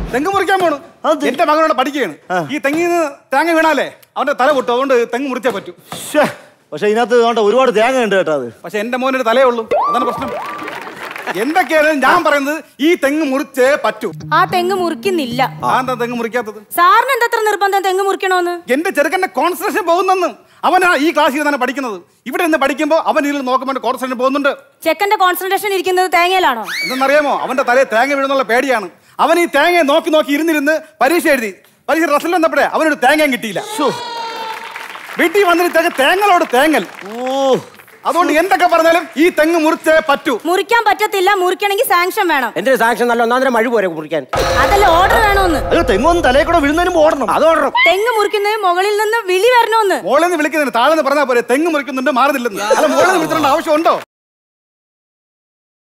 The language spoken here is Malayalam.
തെങ്ങ് മുറിക്കാൻ പോണു അത്? എന്റെ മകനോട് പഠിക്കുകയാണ് ഈ തെങ്ങിൽ നിന്ന് തേങ്ങ വീണാലേ അവന്റെ തല പൊട്ടും അതുകൊണ്ട് തെങ്ങ് മുറിച്ചേ പറ്റൂ ശ്ശേ, പക്ഷെ ഇതിനകത്ത് വേണ്ട ഒരുപാട് തേങ്ങ ഉണ്ട് കേട്ടോ അത് പക്ഷെ എന്റെ മോനൊരു തലേ ഉള്ളൂ അതാണ് പ്രശ്നം എന്തൊക്കെയാണ് ഞാൻ പറയുന്നത് ഈ തെങ്ങ് മുറിച്ചേ പറ്റൂ ആ തെങ്ങ് മുറിക്കുന്നില്ല ആ എന്താ തെങ്ങ് മുറിക്കാത്തത് സാറിന് എന്താ നിർബന്ധം തെങ്ങ് മുറിക്കണോന്ന് എന്റെ ചെറുക്കന്റെ കോൺസെൻട്രേഷൻ പോകുന്നെന്ന് അവനാ ഈ ക്ലാസ്സിൽ തന്നെ പഠിക്കുന്നത് ഇവിടെ നിന്ന് പഠിക്കുമ്പോൾ അവൻ ഇതിൽ നോക്കുമ്പോൾ കോൺസെൻട്രേഷൻ പോകുന്നുണ്ട് ചെക്കന്റെ കോൺസെൻട്രേഷൻ ഇരിക്കുന്നത് തേങ്ങയിലാണോ എന്തെന്നറിയാമോ അവന്റെ തലയിൽ തേങ്ങ വീഴുന്നുള്ള പേടിയാണ് അവൻ ഈ തേങ്ങയെ നോക്കി നോക്കി ഇരുന്നിരുന്ന് പരീക്ഷ എഴുതി പരീക്ഷ റിസൾട്ട് വന്നപ്പോഴേ അവനൊരു തേങ്ങയും കിട്ടിയില്ല വീട്ടിൽ വന്നിട്ട് തേങ്ങലോട് തേങ്ങൽ ഓ അതുകൊണ്ട് എന്തൊക്കെ പറഞ്ഞാലും ഈ തെങ്ങ് മുറിച്ചേ പറ്റൂ മുറിക്കാൻ പറ്റത്തില്ല മുറിക്കണമെങ്കിൽ സാങ്ഷൻ വേണം എന്റെ സാക്ഷൻ നല്ല ഒന്നാന്തരം മഴ പോരെ മുറിക്കാൻ അതല്ല ഓർഡർ വേണോന്ന് അയ്യോ തെങ്ങൊന്നും തലയിൽ കൂടെ വീഴുന്നതിന് മുമ്പ് ഓടണം അത് ഓർഡർ തെങ്ങ് മുറിക്കുന്നതിന് മുകളിൽ നിന്ന് വിളി വരണോന്ന് മോളിൽ നിന്ന് വിളിക്കുന്നതിന് താഴെ നിന്ന് പറഞ്ഞാൽ പോലെ തെങ്ങ് മുറിക്കുന്നുണ്ട് മാറുന്നില്ലെന്ന് അല്ല മോളിൽ നിന്ന് വിളിച്ചിട്ടുണ്ട് ആവശ്യമുണ്ടോ